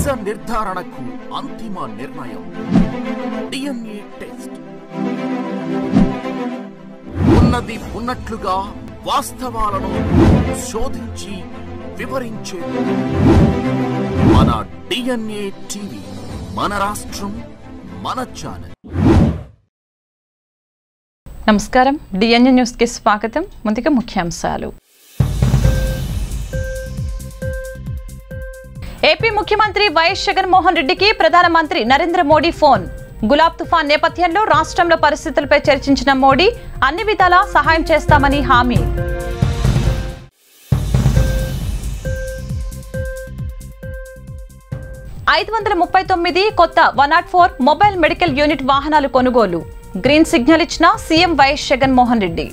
నిజ నిర్ధారణకు అంతిమ నిర్ణయం డిఎన్ఏ టెస్ట్ ఉన్నది ఉన్నట్లుగా వాస్తవాలను శోధించి వివరించే మన డిఎన్ఏ టీవీ మన రాష్ట్రం మన ఛానల్ నమస్కారం డిఎన్ఏ న్యూస్కి స్వాగతం ముందుగా ముఖ్యాంశాలు ఏపీ ముఖ్యమంత్రి వైఎస్ జగన్మోహన్ రెడ్డికి ప్రధానమంత్రి నరేంద్ర మోడీ ఫోన్ గులాబ్ తుఫాన్ నేపథ్యంలో రాష్ట్రంలో పరిస్థితులపై చర్చించిన మోడీ అన్ని విధాలా సహాయం చేస్తామని హామీ ఐదు వందల ముప్పై తొమ్మిది కొత్త one not four mobile medical unit వాహనాలు కొనుగోలు గ్రీన్ సిగ్నల్ ఇచ్చిన సీఎం వైఎస్ జగన్మోహన్ రెడ్డి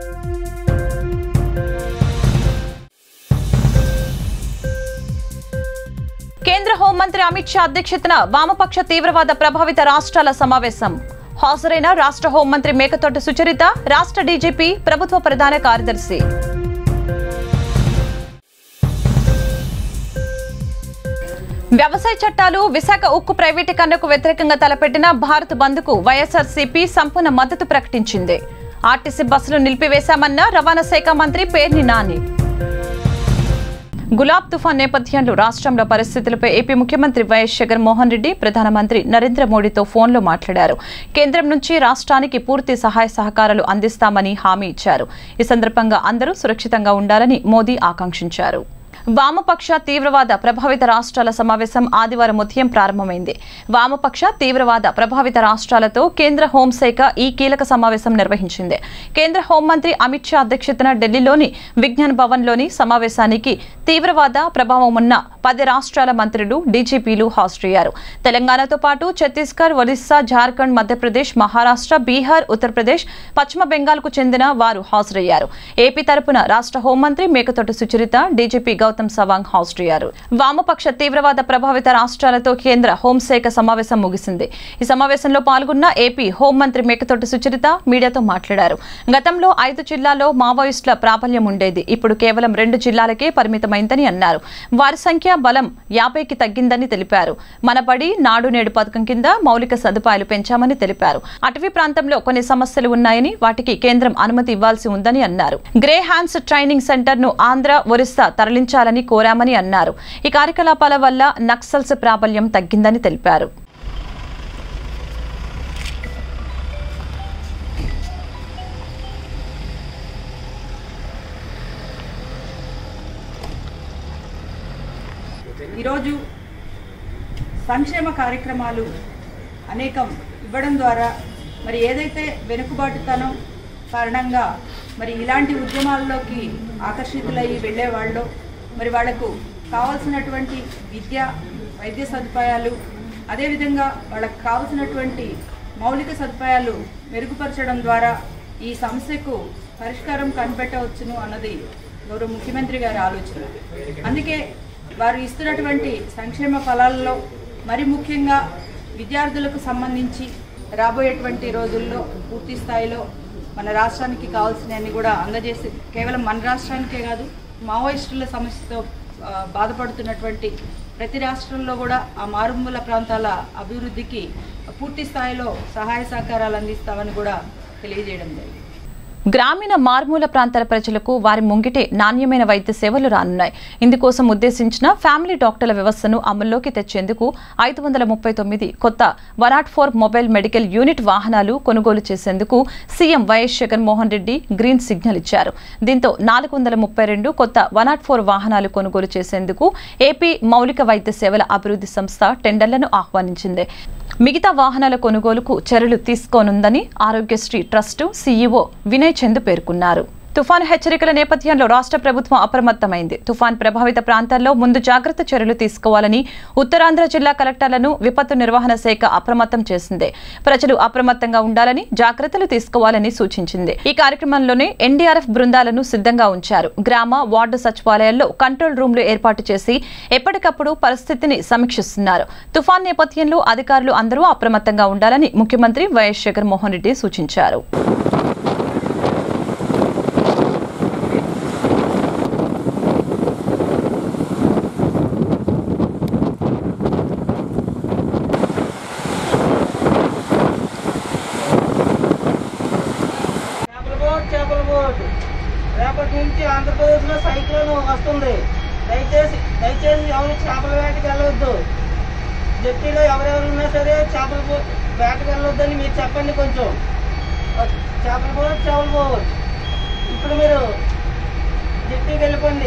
కేంద్ర హోంమంత్రి అమిత్ షా అధ్యక్షతన వామపక్ష తీవ్రవాద ప్రభావిత రాష్ట్రాల సమావేశం హాజరైన రాష్ట్ర హోంమంత్రి మేకతోటి సుచరిత రాష్ట్ర డీజీపీ ప్రభుత్వ ప్రధాన కార్యదర్శి వ్యవసాయ చట్టాలు విశాఖ ఉక్కు ప్రైవేటీకరణకు వ్యతిరేకంగా తలపెట్టిన భారత్ బంద్కు వైఎస్ఆర్సీపీ సంపూర్ణ మద్దతు ప్రకటించింది ఆర్టీసీ బస్సులు నిలిపివేశామన్న రవాణా శాఖ మంత్రి పేర్ని నాని గులాబ్ తుఫాన్ నేపథ్యంలో రాష్ట్రంలో పరిస్థితులపై ఏపీ ముఖ్యమంత్రి వైఎస్ జగన్మోహన్ రెడ్డి ప్రధానమంత్రి నరేంద్ర మోడీతో ఫోన్లో మాట్లాడారు కేంద్రం నుంచి రాష్ట్రానికి పూర్తి సహాయ సహకారాలు అందిస్తామని హామీ ఇచ్చారు ఈ సందర్భంగా అందరూ సురక్షితంగా ఉండాలని మోదీ ఆకాంక్షించారు వామపక్ష తీవ్రవాద ప్రభావిత రాష్ట్రాల సమావేశం ఆదివారం ఉదయం ప్రారంభమైంది వామపక్ష తీవ్రవాద ప్రభావిత రాష్ట్రాలతో కేంద్ర హోంశాఖ ఈ కీలక సమావేశం నిర్వహించింది కేంద్ర హోంమంత్రి అమిత్ షా అధ్యక్షతన ఢిల్లీలోని విజ్ఞాన్ భవన్లోని సమావేశానికి తీవ్రవాద ప్రభావం ఉన్న పది రాష్ట్రాల మంత్రులు డీజీపీలు హాజరయ్యారు తెలంగాణతో పాటు ఛత్తీస్గఢ్ ఒడిశా జార్ఖండ్ మధ్యప్రదేశ్ మహారాష్ట్ర బీహార్ ఉత్తరప్రదేశ్ పశ్చిమ బెంగాల్కు చెందిన వారు హాజరయ్యారు ఏపీ తరపున రాష్ట్ర హోంమంత్రి మేకతోటి సుచరిత డీజీపీ గౌతమ్ సవాంగ్ హాజరయ్యారు వామపక్ష తీవ్రవాద ప్రభావిత రాష్ట్రాలతో కేంద్ర హోంశాఖ సమావేశం ముగిసింది ఈ సమావేశంలో పాల్గొన్న ఏపీ హోంమంత్రి మేకతోటి సుచరిత మీడియాతో మాట్లాడారు గతంలో ఐదు జిల్లాల్లో మావోయిస్టుల ప్రాబల్యం ఉండేది ఇప్పుడు కేవలం రెండు జిల్లాలకే పరిమితమైందని అన్నారు వారి సంఖ్య బలం యాభైకి తగ్గిందని తెలిపారు మన బడి నాడు నేడు పథకం కింద మౌలిక సదుపాయాలు పెంచామని తెలిపారు అటవీ ప్రాంతంలో కొన్ని సమస్యలు ఉన్నాయని వాటికి కేంద్రం అనుమతి ఇవ్వాల్సి ఉందని అన్నారు గ్రే హ్యాండ్స్ ట్రైనింగ్ సెంటర్ ను ఆంధ్ర ఒరిస్సా తరలించాలని కోరామని అన్నారు ఈ కార్యకలాపాల వల్ల నక్సల్స్ ప్రాబల్యం తగ్గిందని తెలిపారు ఈరోజు సంక్షేమ కార్యక్రమాలు అనేకం ఇవ్వడం ద్వారా మరి ఏదైతే వెనుకబాటుతనం కారణంగా మరి ఇలాంటి ఉద్యమాల్లోకి ఆకర్షితులయ్యి వెళ్ళేవాళ్ళు మరి వాళ్లకు కావాల్సినటువంటి విద్య వైద్య సదుపాయాలు అదేవిధంగా వాళ్ళకు కావాల్సినటువంటి మౌలిక సదుపాయాలు మెరుగుపరచడం ద్వారా ఈ సమస్యకు పరిష్కారం కనిపెట్టవచ్చును అన్నది గౌరవ ముఖ్యమంత్రి గారి ఆలోచన అందుకే వారు ఇస్తున్నటువంటి సంక్షేమ ఫలాల్లో మరి ముఖ్యంగా విద్యార్థులకు సంబంధించి రాబోయేటువంటి రోజుల్లో పూర్తి స్థాయిలో మన రాష్ట్రానికి కావాల్సినవన్నీ కూడా అందజేసి కేవలం మన రాష్ట్రానికే కాదు మావోయిస్టుల సమస్యతో ఆ, బాధపడుతున్నటువంటి ప్రతి రాష్ట్రంలో కూడా ఆ మారుమూల ప్రాంతాల అభివృద్ధికి పూర్తి స్థాయిలో సహాయ సహకారాలు అందిస్తామని కూడా తెలియజేయడం జరిగింది గ్రామీణ మారుమూల ప్రాంతాల ప్రజలకు వారి ముంగిటే నాణ్యమైన వైద్య సేవలు రానున్నాయి ఇందుకోసం ఉద్దేశించిన ఫ్యామిలీ డాక్టర్ల వ్యవస్థను అమల్లోకి తెచ్చేందుకు ఐదు వందల ముప్పై తొమ్మిది కొత్త one not four mobile medical unit వాహనాలు కొనుగోలు చేసేందుకు CM YS Jaganmohan Reddy green signal ఇచ్చారు దీంతో నాలుగు వందల ముప్పై రెండు కొత్త వన్ నాట్ ఫోర్ వాహనాలు కొనుగోలు చేసేందుకు ఏపీ మౌలిక వైద్య సేవల అభివృద్ధి సంస్థ టెండర్లను ఆహ్వానించింది మిగతా వాహనాల కొనుగోలుకు చర్యలు తీసుకోనుందని ఆరోగ్యశ్రీ ట్రస్టు సీఈఓ వినయ్ చంద్ పేర్కొన్నారు తుఫాను హెచ్చరికల నేపథ్యంలో రాష్ట్ర ప్రభుత్వం అప్రమత్తమైంది తుఫాన్ ప్రభావిత ప్రాంతాల్లో ముందు జాగ్రత్త చర్యలు తీసుకోవాలని ఉత్తరాంధ్ర జిల్లా కలెక్టర్లను విపత్తు నిర్వహణ శాఖ అప్రమత్తం చేసింది ప్రజలు అప్రమత్తంగా ఉండాలని జాగ్రత్తలు తీసుకోవాలని సూచించింది ఈ కార్యక్రమంలోనే ఎన్డీఆర్ఎఫ్ బృందాలను సిద్ధంగా ఉంచారు గ్రామ వార్డు సచివాలయాల్లో కంట్రోల్ రూమ్లు ఏర్పాటు చేసి ఎప్పటికప్పుడు పరిస్థితిని సమీక్షిస్తున్నారు తుఫాన్ నేపథ్యంలో అధికారులు అందరూ అప్రమత్తంగా ఉండాలని ముఖ్యమంత్రి వైఎస్ జగన్మోహన్ రెడ్డి సూచించారు వస్తుంది దయచేసి దయచేసి ఎవరు చేపల వేటకి వెళ్ళవద్దు జట్టీలో ఎవరెవరు ఉన్నా సరే చేపల పో- వేటకి వెళ్ళొద్దని మీరు చెప్పండి కొంచెం చేపలు పోవచ్చు చేపలు పోవచ్చు ఇప్పుడు మీరు జట్టీకి వెళ్ళిపోండి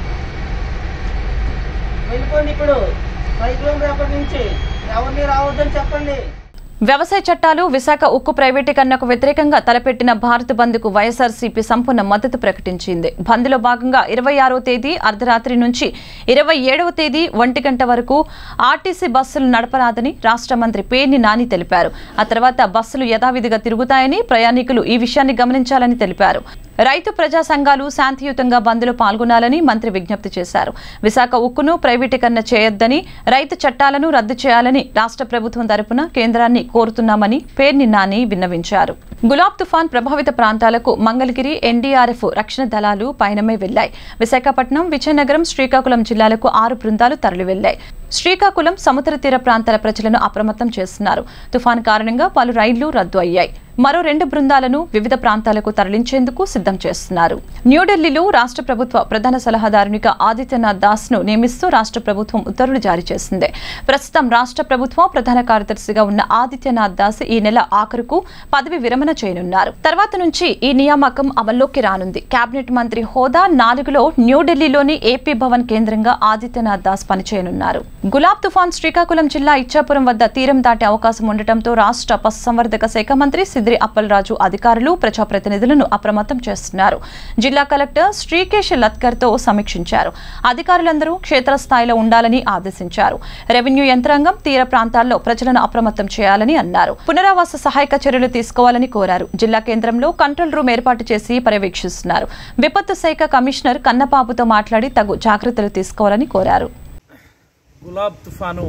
వెళ్ళిపోండి ఇప్పుడు సైక్లోన్ రేపటి నుంచి ఎవరిని రావద్దని చెప్పండి వ్యవసాయ చట్టాలు విశాఖ ఉక్కు ప్రైవేటీకరణకు వ్యతిరేకంగా తలపెట్టిన భారత్ బంద్కు వైఎస్ఆర్సీపీ సంపూర్ణ మద్దతు ప్రకటించింది బంద్లో భాగంగా ఇరవై ఆరో తేదీ అర్ధరాత్రి నుంచి ఇరవై ఏడవ తేదీ ఒంటి గంట వరకు ఆర్టీసీ బస్సులు నడపరాదని రాష్ట్ర మంత్రి పేర్ని నాని తెలిపారు ఆ తర్వాత బస్సులు యథావిధిగా తిరుగుతాయని ప్రయాణికులు ఈ విషయాన్ని గమనించాలని తెలిపారు రైతు ప్రజా సంఘాలు శాంతియుతంగా బంద్లో పాల్గొనాలని మంత్రి విజ్ఞప్తి చేశారు విశాఖ ఉక్కును ప్రైవేటీకరణ చేయొద్దని రైతు చట్టాలను రద్దు చేయాలని రాష్ట్ర ప్రభుత్వం తరపున కేంద్రాన్ని కోరుతున్నామని పేర్ని నాని విన్నవించారు గులాబ్ తుఫాన్ ప్రభావిత ప్రాంతాలకు మంగళగిరి ఎన్డీఆర్ఎఫ్ రక్షణ దళాలు పయనమై వెళ్లాయి విశాఖపట్నం విజయనగరం శ్రీకాకుళం జిల్లాలకు ఆరు బృందాలు తరలి వెళ్లాయి శ్రీకాకుళం సముద్ర తీర ప్రాంతాల ప్రజలను అప్రమత్తం చేస్తున్నారు తుఫాన్ కారణంగా పలు రైళ్లు రద్దు అయ్యాయి మరో రెండు బృందాలను వివిధ ప్రాంతాలకు తరలించేందుకు సిద్ధం చేస్తున్నారు న్యూఢిల్లీలో రాష్ట్ర ప్రభుత్వ ప్రధాన సలహాదారునిగా ఆదిత్యనాథ్ దాస్ ను నియమిస్తూ రాష్ట్ర ప్రభుత్వం ఉత్తర్వులు జారీ చేసింది ప్రస్తుతం రాష్ట్ర ప్రభుత్వం ప్రధాన కార్యదర్శిగా ఉన్న ఆదిత్యనాథ్ దాస్ ఈ నెల ఆఖరుకు పదవి విరమణ చేయనున్నారు తర్వాత నుంచి ఈ నియామకం అమల్లోకి రానుంది కేబినెట్ మంత్రి హోదా నాలుగులో న్యూఢిల్లీలోని ఏపీ భవన్ కేంద్రంగా ఆదిత్యనాథ్ దాస్ పనిచేయనున్నారు గులాబ్ తుఫాన్ శ్రీకాకుళం జిల్లా ఇచ్చాపురం వద్ద తీరం దాటే అవకాశం ఉండటంతో రాష్ట్ర పశుసంవర్ధక శాఖ మంత్రి సిద్రి అప్పలరాజు అధికారులు ప్రజాప్రతినిధులను అప్రమత్తం చేస్తున్నారు జిల్లా కలెక్టర్ శ్రీకేష్ లత్కర్ తో సమీక్షించారు అధికారులందరూ క్షేత్రస్థాయిలో ఉండాలని ఆదేశించారు రెవెన్యూ యంత్రాంగం తీర ప్రాంతాల్లో ప్రజలను అప్రమత్తం చేయాలని అన్నారు పునరావాస సహాయక చర్యలు తీసుకోవాలని కోరారు జిల్లా కేంద్రంలో కంట్రోల్ రూమ్ ఏర్పాటు చేసి పర్యవేక్షిస్తున్నారు విపత్తు శాఖ కమిషనర్ కన్నబాబుతో మాట్లాడి తగు జాగ్రత్తలు తీసుకోవాలని కోరారు గులాబ్ తుఫాను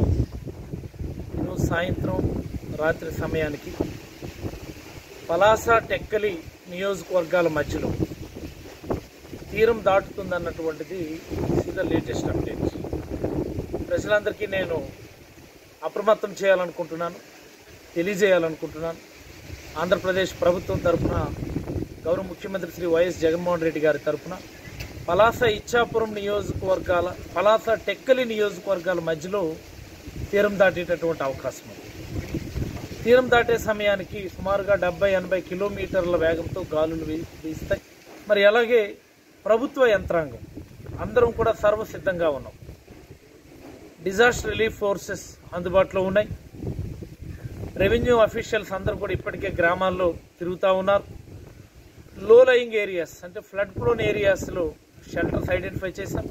ఈరోజు సాయంత్రం రాత్రి సమయానికి పలాస టెక్కలి నియోజకవర్గాల మధ్యలో తీరం దాటుతుందన్నటువంటిది ద లేటెస్ట్ అప్డేట్ ప్రజలందరికీ నేను అప్రమత్తం చేయాలనుకుంటున్నాను తెలియజేయాలనుకుంటున్నాను ఆంధ్రప్రదేశ్ ప్రభుత్వం తరఫున గౌరవ ముఖ్యమంత్రి శ్రీ వైఎస్ జగన్మోహన్ రెడ్డి గారి తరఫున పలాస ఇచ్చాపురం నియోజకవర్గాల పలాస టెక్కలి నియోజకవర్గాల మధ్యలో తీరం దాటేటటువంటి అవకాశం ఉంది తీరం దాటే సమయానికి సుమారుగా డెబ్బై ఎనభై కిలోమీటర్ల వేగంతో గాలులు వీ- వీస్తాయి మరి అలాగే ప్రభుత్వ యంత్రాంగం అందరం కూడా సర్వసిద్ధంగా ఉన్నాం డిజాస్టర్ రిలీఫ్ ఫోర్సెస్ అందుబాటులో ఉన్నాయి రెవెన్యూ అఫీషియల్స్ అందరూ కూడా ఇప్పటికే గ్రామాల్లో తిరుగుతూ ఉన్నారు లో లయింగ్ ఏరియాస్ అంటే ఫ్లడ్ ప్రోన్ ఏరియాస్లో షెల్టర్స్ ఐడెంటిఫై చేశాం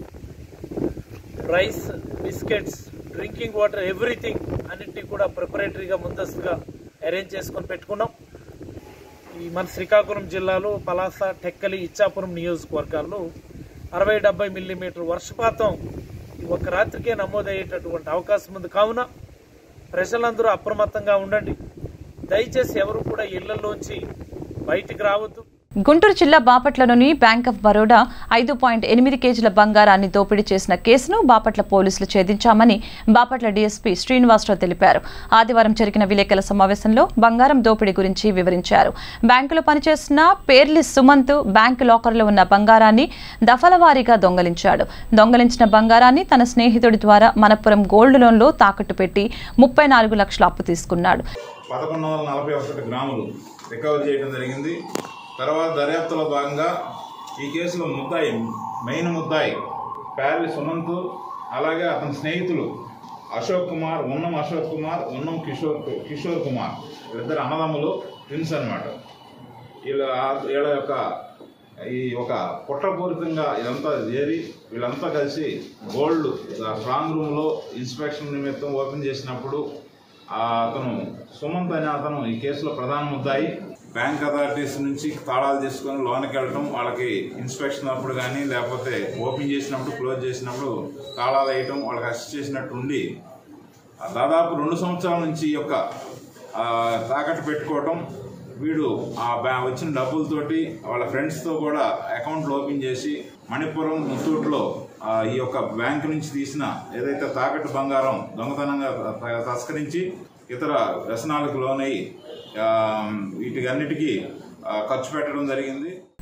rice biscuits drinking water everything అన్నింటినీ కూడా ప్రిపరేటరీగా ముందస్తుగా అరేంజ్ చేసుకొని పెట్టుకున్నాం ఈ మన శ్రీకాకుళం జిల్లాలో పలాస టెక్కలి ఇచ్చాపురం నియోజకవర్గాల్లో అరవై డెబ్బై మిల్లీమీటర్ వర్షపాతం ఈ ఒక్క రాత్రికే నమోదయ్యేటటువంటి అవకాశం ఉంది కావున ప్రజలందరూ అప్రమత్తంగా ఉండండి దయచేసి ఎవరు కూడా ఇళ్లలోంచి బయటికి రావద్దు గుంటూరు జిల్లా బాపట్లలోని బ్యాంక్ ఆఫ్ బరోడా ఐదు పాయింట్ ఎనిమిది కేజీల బంగారాన్ని దోపిడీ చేసిన కేసును బాపట్ల పోలీసులు ఛేదించామని బాపట్ల డీఎస్పీ శ్రీనివాసరావు తెలిపారు ఆదివారం జరిగిన విలేకరుల సమావేశంలో బంగారం దోపిడీ గురించి వివరించారు బ్యాంకులో పనిచేస్తున్న పేర్లి సుమంత్ బ్యాంకు లాకర్లో ఉన్న బంగారాన్ని దఫలవారీగా దొంగలించాడు దొంగలించిన బంగారాన్ని తన స్నేహితుడి ద్వారా మనపురం గోల్డ్ లోన్లో తాకట్టు పెట్టి ముప్పై నాలుగు లక్షల అప్పు తీసుకున్నాడు పదకొండు వందల నలభై ఒకటి గ్రాములు రికవర్ చేయడం జరిగింది తర్వాత దర్యాప్తులో భాగంగా ఈ కేసులో ముద్దాయి మెయిన్ ముద్దాయి ప్యారి సుమంత్ అలాగే అతని స్నేహితులు అశోక్ కుమార్ ఉన్నం అశోక్ కుమార్ ఉన్నం కిషోర్ కిషోర్ కుమార్ వీళ్ళిద్దరు అన్నదమ్ములు ట్విన్స్ అనమాట వీళ్ళ వీళ్ళ యొక్క ఈ ఒక కుట్రపూరితంగా ఇదంతా చేరి వీళ్ళంతా కలిసి గోల్డ్ స్ట్రాంగ్ రూమ్లో ఇన్స్పెక్షన్ నిమిత్తం ఓపెన్ చేసినప్పుడు ఆ అతను సుమంత్ అనే అతను ఈ కేసులో ప్రధాన ముద్దాయి బ్యాంక్ అథారిటీస్ నుంచి తాళాలు తీసుకొని లోనికి వెళ్ళడం వాళ్ళకి ఇన్స్పెక్షన్ అప్పుడు కానీ లేకపోతే ఓపెన్ చేసినప్పుడు క్లోజ్ చేసినప్పుడు తాళాలు వేయటం వాళ్ళకి అసిస్ట్ చేసినట్టు ఉండి ఆ దాదాపు రెండు సంవత్సరాల నుంచి ఈ యొక్క ఆ, తాకట్టు పెట్టుకోవటం వీడు ఆ బ్యా వచ్చిన డబ్బులతోటి వాళ్ళ ఫ్రెండ్స్తో కూడా అకౌంట్లు ఓపెన్ చేసి మణిపురం ముత్తూట్లో ఆ, ఈ యొక్క బ్యాంక్ నుంచి తీసిన ఏదైతే తాకట్టు బంగారం దొంగతనంగా త- తస్కరించి ఇతర వ్యసనాలకు లోనై ఆ, వీటికన్నిటికీ ఆ, ఖర్చు పెట్టడం జరిగింది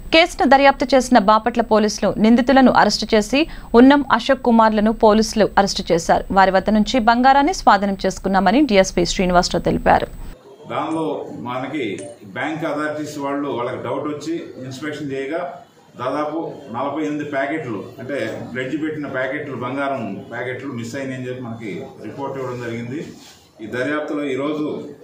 కేసును దర్యాప్తు చేసిన బాపట్ల పోలీసులు నిందితులను అరెస్టు చేసి ఉన్నం అశోక్ కుమార్లను పోలీసులు అరెస్టు చేశారు వారి వద్ద నుంచి బంగారాన్ని స్వాధీనం చేసుకున్నామని డీఎస్పీ శ్రీనివాసరావు తెలిపారు దానిలో మనకి బ్యాంక్ అథారిటీస్ వాళ్ళు వాళ్ళకి డౌట్ వచ్చి ఇన్స్పెక్షన్ చేయగా దాదాపు నలభై ఎనిమిది ప్యాకెట్లు అంటే బ్లెడ్జ్ పెట్టిన ప్యాకెట్లు బంగారం ప్యాకెట్లు మిస్ అయినాయని చెప్పి మనకి రిపోర్ట్ ఇవ్వడం జరిగింది ఈ దర్యాప్తులో ఈరోజు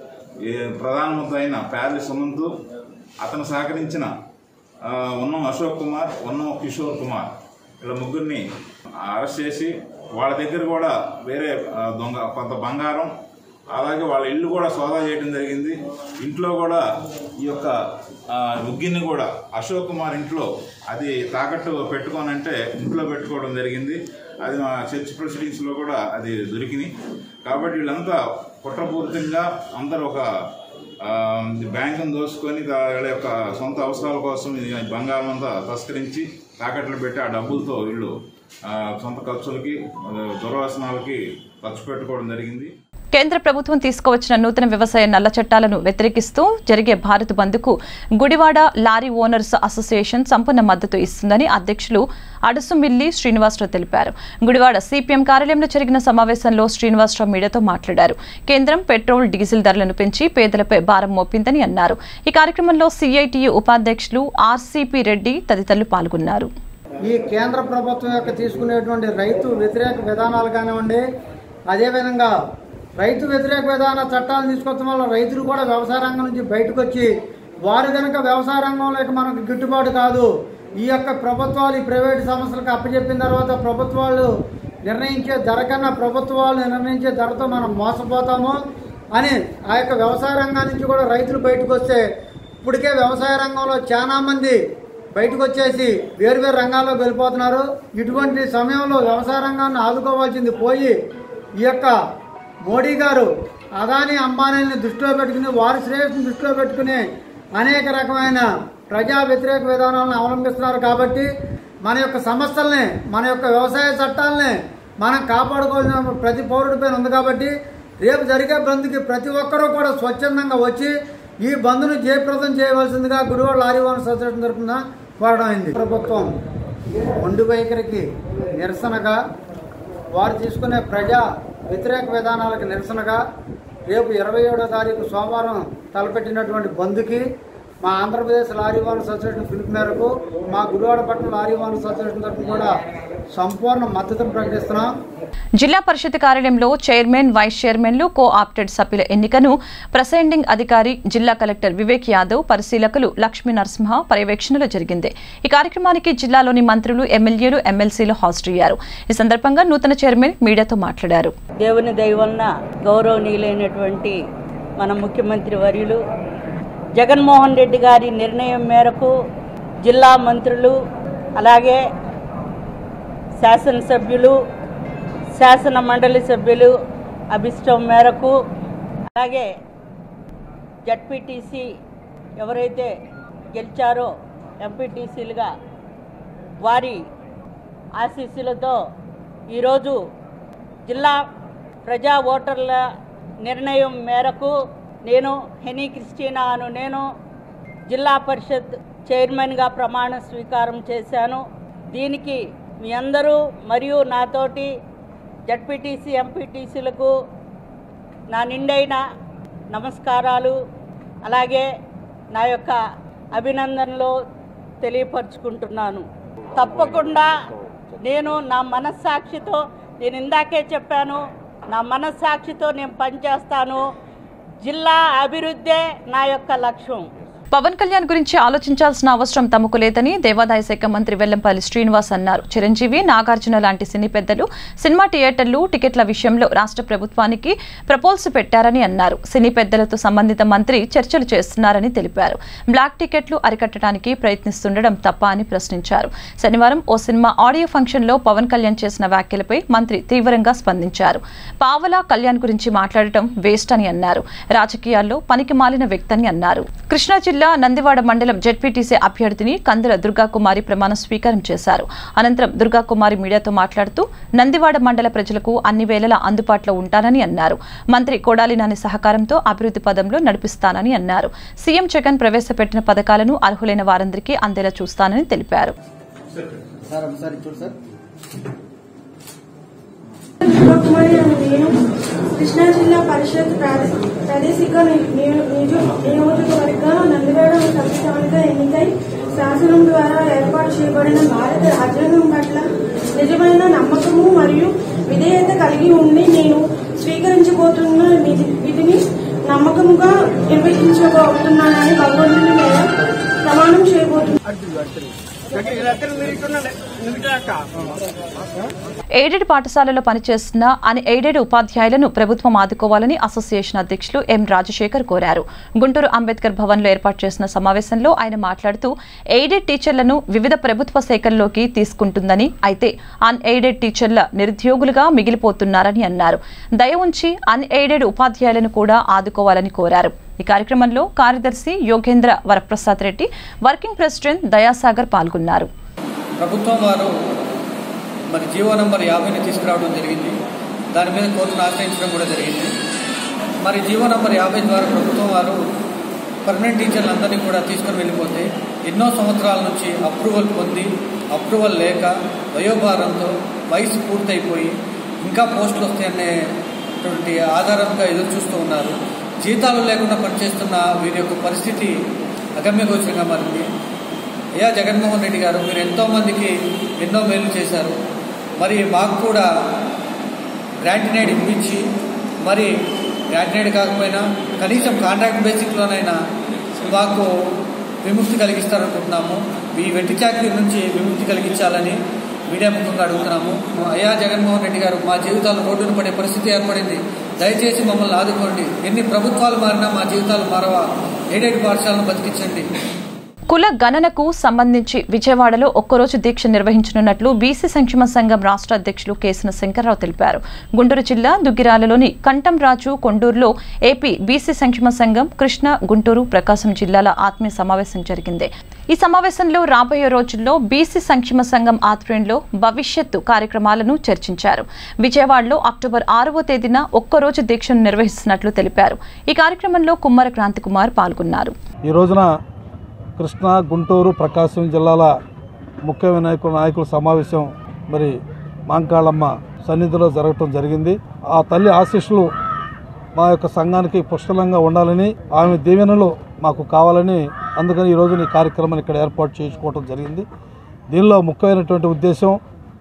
ఈ ప్రధాన ముద్ద అయిన ప్యారి సుమంత్ అతను సహకరించిన ఆ, ఉన్నం అశోక్ కుమార్ ఉన్నం కిషోర్ కుమార్ వీళ్ళ ముగ్గురిని అరెస్ట్ చేసి వాళ్ళ దగ్గర కూడా వేరే ఆ, దొంగ కొంత బంగారం అలాగే వాళ్ళ ఇల్లు కూడా సోదా చేయడం జరిగింది ఇంట్లో కూడా ఈ యొక్క ఆ, ఉగ్గిని కూడా అశోక్ కుమార్ ఇంట్లో అది తాకట్టు పెట్టుకోనంటే ఇంట్లో పెట్టుకోవడం జరిగింది అది మా చర్చ్ ప్రొసీడింగ్స్లో కూడా అది దొరికింది కాబట్టి వీళ్ళంతా కుట్రపూరితంగా అందరూ ఒక ఆ, బ్యాంకును దోసుకొని దా- వీళ్ళ యొక్క సొంత అవసరాల కోసం ఈ బంగారం అంతా తస్కరించి తాకట్లు పెట్టి ఆ డబ్బులతో వీళ్ళు ఆ, సొంత ఖర్చులకి ఆ, దుర్వాసనాలకి ఖర్చు పెట్టుకోవడం జరిగింది కేంద్ర ప్రభుత్వం తీసుకువచ్చిన నూతన వ్యవసాయ నల్ల చట్టాలను వ్యతిరేకిస్తూ జరిగే భారత్ బంద్కు గుడివాడ లారీ ఓనర్స్ అసోసియేషన్ సంపూర్ణ మద్దతు ఇస్తుందని అధ్యక్షులు అడుసుమిల్లి శ్రీనివాసరావు తెలిపారు గుడివాడ సిపిఎం కార్యాలయంలో జరిగిన సమావేశంలో శ్రీనివాసరావు మీడియాతో మాట్లాడారు కేంద్రం పెట్రోల్ డీజిల్ ధరలను పెంచి పేదలపై భారం మోపిందని అన్నారు ఈ కార్యక్రమంలో సిఐటియు ఉపాధ్యక్షులు ఆర్సిపి రెడ్డి తదితరులు పాల్గొన్నారు ఈ కేంద్ర ప్రభుత్వం యొక్క తీసుకునేటువంటి రైతు వ్యతిరేక విధానాలు కానివ్వండి అదేవిధంగా రైతు వ్యతిరేక విధాన చట్టాలు తీసుకొచ్చడం వల్ల రైతులు కూడా వ్యవసాయ రంగం నుంచి బయటకు వచ్చి వారు కనుక వ్యవసాయ రంగంలోకి మనకు గిట్టుబాటు కాదు ఈ యొక్క ప్రభుత్వాలు ఈ ప్రైవేట్ సంస్థలకు అప్పచెప్పిన తర్వాత ప్రభుత్వాలు నిర్ణయించే ధర కన్నా ప్రభుత్వాలు నిర్ణయించే ధరతో మనం మోసపోతాము అని ఆ యొక్క వ్యవసాయ రంగం నుంచి కూడా రైతులు బయటకు వస్తే ఇప్పటికే వ్యవసాయ రంగంలో చాలా మంది బయటకు వచ్చేసి వేరు వేరు రంగాల్లోకి వెళ్ళిపోతున్నారు ఇటువంటి సమయంలో వ్యవసాయ రంగాన్ని ఆదుకోవాల్సింది పోయి ఈ యొక్క మోడీ గారు అదాని అంబానీని దృష్టిలో పెట్టుకుని వారి శ్రేయస్సును దృష్టిలో పెట్టుకుని అనేక రకమైన ప్రజా వ్యతిరేక విధానాలను అవలంబిస్తున్నారు కాబట్టి మన యొక్క సమస్యల్ని మన యొక్క వ్యవసాయ చట్టాలని మనం కాపాడుకోవాల్సిన ప్రతి పౌరుడిపైన ఉంది కాబట్టి రేపు జరిగే బంద్కి ప్రతి ఒక్కరూ కూడా స్వచ్ఛందంగా వచ్చి ఈ బంద్ను జయప్రదం చేయవలసిందిగా గుడివాడ లారీ ఓనర్స్ అసోసియేషన్ తరఫున కోరడం అయింది ప్రభుత్వం మొండి వైఖరికి నిరసనగా వారు తీసుకునే ప్రజా వ్యతిరేక విధానాలకు నిరసనగా రేపు ఇరవై ఏడో తారీఖు సోమవారం తలపెట్టినటువంటి బంద్కి మా ఆంధ్రప్రదేశ్ లారీ ఓనర్స్ అసోసియేషన్ పిలుపు మేరకు మా గుడివాడ పట్టణ లారీ ఓనర్స్ అసోసియేషన్ తరఫున కూడా సంపూర్ణ మద్దతును ప్రకటిస్తున్నాం జిల్లా పరిషత్ కార్యాలయంలో చైర్మన్ వైస్ చైర్మన్లు కో ఆప్టెడ్ సభ్యుల ఎన్నికను ప్రెసైడింగ్ అధికారి జిల్లా కలెక్టర్ వివేక్ యాదవ్ పరిశీలకులు లక్ష్మీ నరసింహ పర్యవేక్షణలో జరిగింది ఈ కార్యక్రమానికి జిల్లాలోని మంత్రులు ఎమ్మెల్యేలు ఎమ్మెల్సీలు హాజరయ్యారు ఈ సందర్భంగా నూతన చైర్మన్ మీడియాతో మాట్లాడారు దేవుని దయ వలన గౌరవనీయులైనటువంటి మన ముఖ్యమంత్రి వర్యులు జగన్మోహన్ రెడ్డి గారి నిర్ణయం మేరకు జిల్లా మంత్రులు అలాగే శాసనసభ్యులు శాసన మండలి సభ్యులు అభిష్టం మేరకు అలాగే జడ్పీటీసీ ఎవరైతే గెలిచారో ఎంపీటీసీలుగా వారి ఆశీస్సులతో ఈరోజు జిల్లా ప్రజా ఓటర్ల నిర్ణయం మేరకు నేను హెనీ క్రిస్టినా అను నేను జిల్లా పరిషత్ చైర్మన్గా ప్రమాణ స్వీకారం చేశాను దీనికి మీ అందరూ మరియు నాతోటి జడ్పీటీసీ ఎంపీటీసీలకు నా నిండైన నమస్కారాలు అలాగే నా యొక్క అభినందనలు తెలియపరుచుకుంటున్నాను తప్పకుండా నేను నా మనస్సాక్షితో నేను ఇందాకే చెప్పాను నా మనస్సాక్షితో నేను పనిచేస్తాను జిల్లా అభివృద్ధే నా యొక్క లక్ష్యం పవన్ కళ్యాణ్ గురించి ఆలోచించాల్సిన అవసరం తమకు లేదని దేవాదాయ శాఖ మంత్రి వెల్లంపల్లి శ్రీనివాస్ అన్నారు చిరంజీవి నాగార్జున లాంటి సినీ పెద్దలు సినిమా థియేటర్లు టికెట్ల విషయంలో రాష్ట్ర ప్రభుత్వానికి ప్రపోల్స్ పెట్టారని అన్నారు సినీ పెద్దలతో సంబంధిత మంత్రి చర్చలు చేస్తున్నారని తెలిపారు బ్లాక్ టికెట్లు అరికట్టడానికి ప్రయత్నిస్తుండడం తప్ప అని ప్రశ్నించారు శనివారం ఓ సినిమా ఆడియో ఫంక్షన్లో పవన్ కళ్యాణ్ చేసిన వ్యాఖ్యలపై మంత్రి తీవ్రంగా స్పందించారు పావలా కళ్యాణ్ గురించి మాట్లాడటం వేస్ట్ అని అన్నారు రాజకీయాల్లో పనికి మాలిన వ్యక్తి అని అన్నారు కృష్ణా జిల్లా జిల్లా నందివాడ మండలం జెడ్పీటీసీ అభ్యర్థిని కందుల దుర్గాకుమారి ప్రమాణ స్వీకారం చేశారు అనంతరం దుర్గాకుమారి మీడియాతో మాట్లాడుతూ నందివాడ మండల ప్రజలకు అన్ని వేళలా అందుబాటులో ఉంటానని అన్నారు మంత్రి కొడాలి నాని సహకారంతో అభివృద్ధి పదంలో నడిపిస్తానని అన్నారు సీఎం జగన్ ప్రవేశపెట్టిన పథకాలను అర్హులైన వారందరికీ అందేలా చూస్తానని తెలిపారు సార్ ఒకసారి చూడు సార్ కుమారి అనే నేను కృష్ణా జిల్లా పరిషత్ ప్రాదే- ప్రాదేశిక ని- నియో- నియోజ- నియోజకవర్గ నందివాడ సభ్యురాలుగా ఎన్నికై శాసనం ద్వారా ఏర్పాటు చేయబడిన భారత రాజ్యాంగం పట్ల నిజమైన నమ్మకము మరియు విధేయత కలిగి ఉండి నేను స్వీకరించబోతున్న విధి- విధిని నమ్మకముగా నిర్వహించబోతున్నానని భగవంతుని మీద ప్రమాణం చేయబోతున్నాను ఎయిడెడ్ పాఠశాలలో పనిచేస్తున్న అన్ ఎయిడెడ్ ఉపాధ్యాయులను ప్రభుత్వం ఆదుకోవాలని అసోసియేషన్ అధ్యక్షులు ఎం రాజశేఖర్ కోరారు గుంటూరు అంబేద్కర్ భవన్లో ఏర్పాటు చేసిన సమావేశంలో ఆయన మాట్లాడుతూ ఎయిడెడ్ టీచర్లను వివిధ ప్రభుత్వ శాఖల్లోకి తీసుకుంటుందని అయితే అన్ ఎయిడెడ్ టీచర్ల నిరుద్యోగులుగా మిగిలిపోతున్నారని అన్నారు దయ ఉంచి అన్ ఎయిడెడ్ ఉపాధ్యాయులను కూడా ఆదుకోవాలని కోరారు ఈ కార్యక్రమంలో కార్యదర్శి యోగేంద్ర వరప్రసాద్ రెడ్డి వర్కింగ్ ప్రెసిడెంట్ దయాసాగర్ పాల్గొన్నారు ప్రభుత్వం వారు మరి జీవో నంబర్ యాభైని తీసుకురావడం జరిగింది దాని మీద కోర్టును ఆశ్రయించడం కూడా జరిగింది మరి జీవో నంబర్ యాభై ద్వారా ప్రభుత్వం వారు పర్మనెంట్ టీచర్లందరినీ కూడా తీసుకొని వెళ్ళిపోతే ఎన్నో సంవత్సరాల నుంచి అప్రూవల్ పొంది అప్రూవల్ లేక వయోభారంతో వయసు పూర్తయిపోయి ఇంకా పోస్టులు వస్తాయనేటువంటి ఆధారంగా ఎదురు చూస్తూ ఉన్నారు జీతాలు లేకుండా పనిచేస్తున్న వీరి యొక్క పరిస్థితి అగమ్యగోచరంగా మారింది అయ్యా జగన్మోహన్ రెడ్డి గారు మీరు ఎంతో మందికి ఎన్నో మేలు చేశారు మరి మాకు కూడా గ్రాంటినైడ్ ఇప్పించి మరి గ్రాంటినైడ్ కాకపోయినా కనీసం కాంట్రాక్ట్ బేసిక్లోనైనా మాకు విముక్తి కలిగిస్తారనుకుంటున్నాము ఈ వెట్టి చాకరీ నుంచి విముక్తి కలిగించాలని మీడియా ముఖంగా అడుగుతున్నాము అయ్యా జగన్మోహన్ రెడ్డి గారు మా జీవితాలు రోడ్డున పడే పరిస్థితి ఏర్పడింది దయచేసి మమ్మల్ని ఆదుకోండి ఎన్ని ప్రభుత్వాలు మారినా మా జీవితాలు మారవా ఏడేడు పాఠశాలను బతికించండి కుల గణనకు సంబంధించి విజయవాడలో ఒక్కరోజు దీక్ష నిర్వహించనున్నట్లు బీసీ సంక్షేమ సంఘం రాష్ట్ర అధ్యక్షులు కేసిన శంకర్రావు తెలిపారు గుంటూరు జిల్లా దుగ్గిరాలలోని కంఠంరాజు కొండూరులో ఏపీ బీసీ సంక్షేమ సంఘం కృష్ణ గుంటూరు ప్రకాశం జిల్లాల ఆత్మీయ సమావేశం జరిగింది ఈ సమావేశంలో రాబోయే రోజుల్లో బీసీ సంక్షేమ సంఘం ఆధ్వర్యంలో భవిష్యత్తు కార్యక్రమాలను చర్చించారు విజయవాడలో అక్టోబర్ ఆరవ తేదీన ఒక్కరోజు దీక్షను నిర్వహిస్తున్నట్లు తెలిపారు ఈ కార్యక్రమంలో కుమ్మర క్రాంతికుమార్ పాల్గొన్నారు ఈ రోజున కృష్ణా గుంటూరు ప్రకాశం జిల్లాల ముఖ్య వినాయకుల నాయకుల సమావేశం మరి మాంకాళమ్మ సన్నిధిలో జరగటం జరిగింది ఆ తల్లి ఆశీస్సులు మా యొక్క సంఘానికి పుష్కలంగా ఉండాలని ఆమె దీవెనలు మాకు కావాలని అందుకని ఈ రోజున ఈ కార్యక్రమాన్ని ఇక్కడ ఏర్పాటు చేసుకోవడం జరిగింది దీనిలో ముఖ్యమైనటువంటి ఉద్దేశం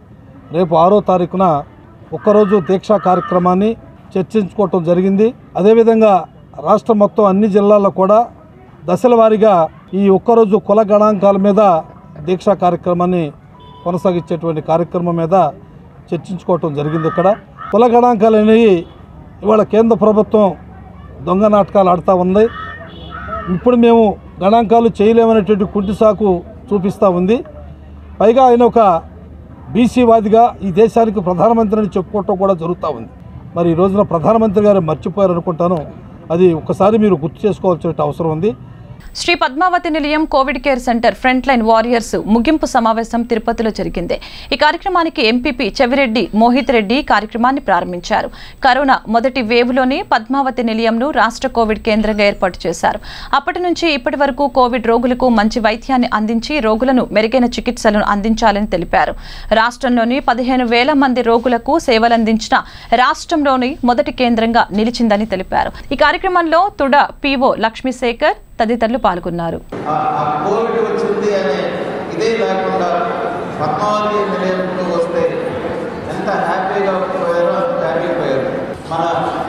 రేపు ఆరో తారీఖున ఒక్కరోజు దీక్షా కార్యక్రమాన్ని చర్చించుకోవటం జరిగింది అదేవిధంగా రాష్ట్రం మొత్తం అన్ని జిల్లాల్లో కూడా దశల వారీగా ఈ ఒక్కరోజు కుల గణాంకాల మీద దీక్షా కార్యక్రమాన్ని కొనసాగించేటువంటి కార్యక్రమం మీద చర్చించుకోవటం జరిగింది ఇక్కడ కుల గణాంకాలు అనేవి ఇవాళ కేంద్ర ప్రభుత్వం దొంగ నాటకాలు ఆడుతూ ఉంది ఇప్పుడు మేము గణాంకాలు చేయలేమనేటువంటి కుంటి సాకు చూపిస్తూ ఉంది పైగా ఆయన ఒక బీసీవాదిగా ఈ దేశానికి ప్రధానమంత్రిని చెప్పుకోవటం కూడా జరుగుతూ ఉంది మరి ఈ రోజున ప్రధానమంత్రి గారు మర్చిపోయారు అనుకుంటాను అది ఒకసారి మీరు గుర్తు చేసుకోవాల్సిన అవసరం ఉంది Sri Padmavathi Nilayam covid care centre front line warriors ముగింపు సమావేశం తిరుపతిలో జరిగింది ఈ కార్యక్రమానికి ఎంపీపీ చెవిరెడ్డి మోహిత్ రెడ్డి కార్యక్రమాన్ని ప్రారంభించారు కరోనా మొదటి వేవ్లోనే పద్మావతి నిలయంను రాష్ట్ర కోవిడ్ కేంద్రంగా ఏర్పాటు చేశారు అప్పటి నుంచి ఇప్పటి వరకు కోవిడ్ రోగులకు మంచి వైద్యాన్ని అందించి రోగులను మెరుగైన చికిత్సలను అందించాలని తెలిపారు రాష్ట్రంలోని పదిహేను వేల మంది రోగులకు సేవలందించిన రాష్ట్రంలోని మొదటి కేంద్రంగా నిలిచిందని తెలిపారు ఈ కార్యక్రమంలో తుడ పీఓ లక్ష్మీశేఖర్ తదితరులు పాల్గొన్నారు ఆ ఆ కోవిడ్ వచ్చింది అనే ఇదే లేకుండా పద్మావతి నిలయంలో వస్తే ఎంత హ్యాపీగా పోయారో అంత హ్యాపీ పోయారు మన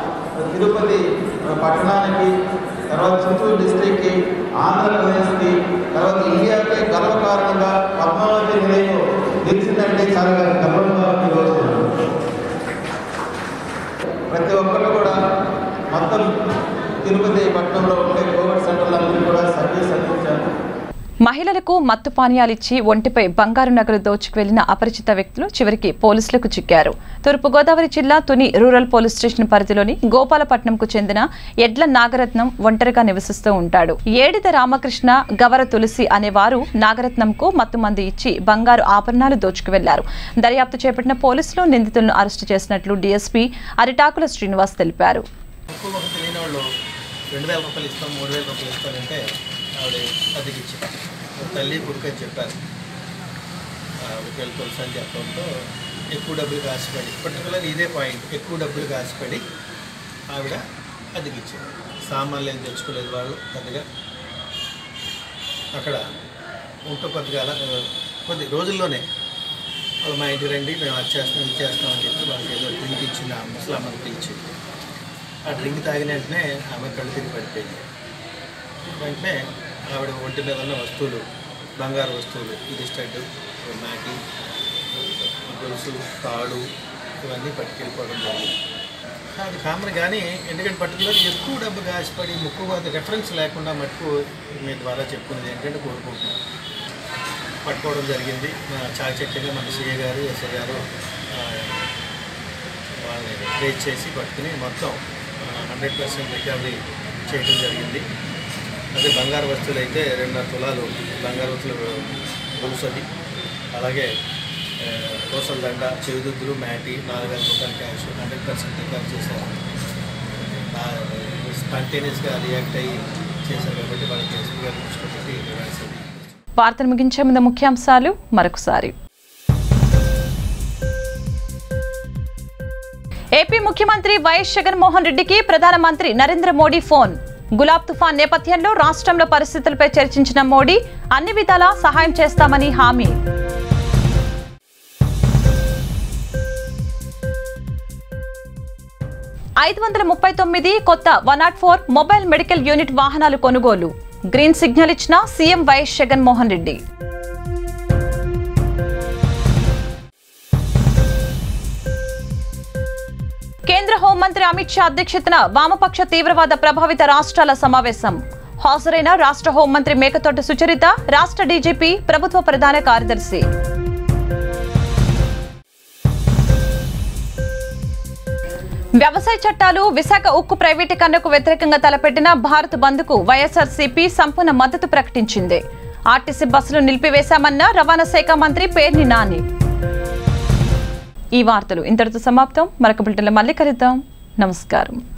తిరుపతి పట్టణానికి తర్వాత చిత్తూరు డిస్ట్రిక్ట్కి ఆంధ్రప్రదేశ్కి తర్వాత ఇండియాకి గర్వకారణంగా పద్మావతి నిలయం నిలిచిందంటే చాలా గర్వంగా ఈరోజు ప్రతి ఒక్కరు కూడా మొత్తం తిరుపతి పట్టణంలో ఉండే కోవిడ్ సెంటర్లందరూ కూడా సర్వీస్ అందించారు మహిళల మహిళలకు మత్తు పానీయాలిచ్చి ఒంటిపై బంగారు నగలు దోచుకు వెళ్లిన అపరిచిత వ్యక్తులు చివరికి పోలీసులకు చిక్కారు తూర్పుగోదావరి జిల్లా తుని రూరల్ పోలీస్ స్టేషన్ పరిధిలోని గోపాలపట్నంకు చెందిన ఎడ్ల నాగరత్నం ఒంటరిగా నివసిస్తూ ఉంటాడు ఏడిద రామకృష్ణ గవర తులసి అనేవారు నాగరత్నంకు మత్తు మందు ఇచ్చి బంగారు ఆభరణాలు దోచుకు వెళ్లారు దర్యాప్తు చేపట్టిన పోలీసులు నిందితులను అరెస్టు చేసినట్లు డీఎస్పీ అరిటాకుల శ్రీనివాస్ తెలిపారు ఎక్కువ ఒక తెలియని వాళ్ళు రెండు వేల రూపాయలు ఇస్తాం మూడు వేల రూపాయలు ఇస్తానంటే ఆవిడ అద్దెకి ఇచ్చారు తల్లి కొడుకు అని చెప్పారు ఆవిడకి వెళ్ళి తెలుసు అని చెప్పడంతో ఎక్కువ డబ్బులు కాసిపడి పర్టికులర్ ఇదే పాయింట్ ఎక్కువ డబ్బులు కాసిపడి ఆవిడ అద్దెకి ఇచ్చారు సామాన్లు ఏం తెచ్చుకోలేదు వాళ్ళు పెద్దగా అక్కడ ఉంటూ కొద్దిగా అలా కొద్ది రోజుల్లోనే వాళ్ళు మా ఇంటికి రండి మేము అది చేస్తాం ఇది చేస్తాం అని చెప్పి వాళ్ళకి ఏదో డ్రింక్ ఇచ్చిన ముసలామ్మకి పిలిచి ఆ డ్రింక్ తాగిన వెంటనే ఆమె కళ్ళు తిరిగి పడిపోయింది వెంటనే ఆవిడ ఒంటి మీద ఉన్న వస్తువులు బంగారు వస్తువులు ఇది స్టడ్ మ్యాటి గొలుసు తాడు ఇవన్నీ పట్టుకెళ్ళిపోవడం జరిగింది అది కామన్ కానీ ఎందుకంటే పర్టికులర్ ఎక్కువ డబ్బు కాసిపడి ముక్కుగా రెఫరెన్స్ లేకుండా మట్టుకు మీ ద్వారా చెప్పుకునేది ఏంటంటే కోరుకుంటున్నాను పట్టుకోవడం జరిగింది ఆ, చాకచక్యంగా మన సిఏ గారు ఎస్ఐ గారు ఆ, వాళ్ళని ట్రేస్ చేసి పట్టుకుని మొత్తం హండ్రెడ్ పర్సెంట్ రికవరీ చేయడం జరిగింది అదే బంగారు వస్తువులు అయితే రెండున్నర తులాలు బంగారు వస్తువులు గొలుసు అది అలాగే ఆ, కోసల దండ చెవిదుద్దులు మ్యాటి నాలుగు వేల రూపాయల క్యాష్ హండ్రెడ్ పర్సెంట్ రికవర్ చేశారు స్పాంటేనియస్గా రియాక్ట్ అయ్యి చేశారు కాబట్టి వాళ్ళకి ఎస్పీ గారు దృష్టిలో పెట్టి రివాల్స్ అది వార్తలు ముగించే ముందు ముఖ్యాంశాలు మరొకసారి ఏపీ ముఖ్యమంత్రి వైఎస్ జగన్మోహన్ రెడ్డికి ప్రధానమంత్రి నరేంద్ర మోడీ ఫోన్ గులాబ్ తుఫాన్ నేపథ్యంలో రాష్ట్రంలో పరిస్థితులపై చర్చించిన మోడీ అన్ని విధాలా సహాయం చేస్తామని హామీ ఐదు వందల ముప్పై తొమ్మిది కొత్త one not four mobile medical unit వాహనాలు కొనుగోలు గ్రీన్ సిగ్నల్ ఇచ్చిన సీఎం వైఎస్ జగన్మోహన్ రెడ్డి కేంద్ర హోంమంత్రి అమిత్ షా అధ్యక్షతన వామపక్ష తీవ్రవాద ప్రభావిత రాష్ట్రాల సమావేశం హాజరైన రాష్ట్ర హోంమంత్రి మేకతోటి సుచరిత రాష్ట్ర డీజీపీ ప్రభుత్వ ప్రధాన కార్యదర్శి వ్యవసాయ చట్టాలు విశాఖ ఉక్కు ప్రైవేటీకరణకు వ్యతిరేకంగా తలపెట్టిన భారత్ బంద్కు వైఎస్ఆర్సీపీ సంపూర్ణ మద్దతు ప్రకటించింది ఆర్టీసీ బస్సులు నిలిపివేశామన్న రవాణా శాఖ మంత్రి పేర్ని నాని ఈ వార్తలు ఇంతటితో సమాప్తం మరొక బులెటిన్లో మళ్ళీ కలుద్దాం నమస్కారం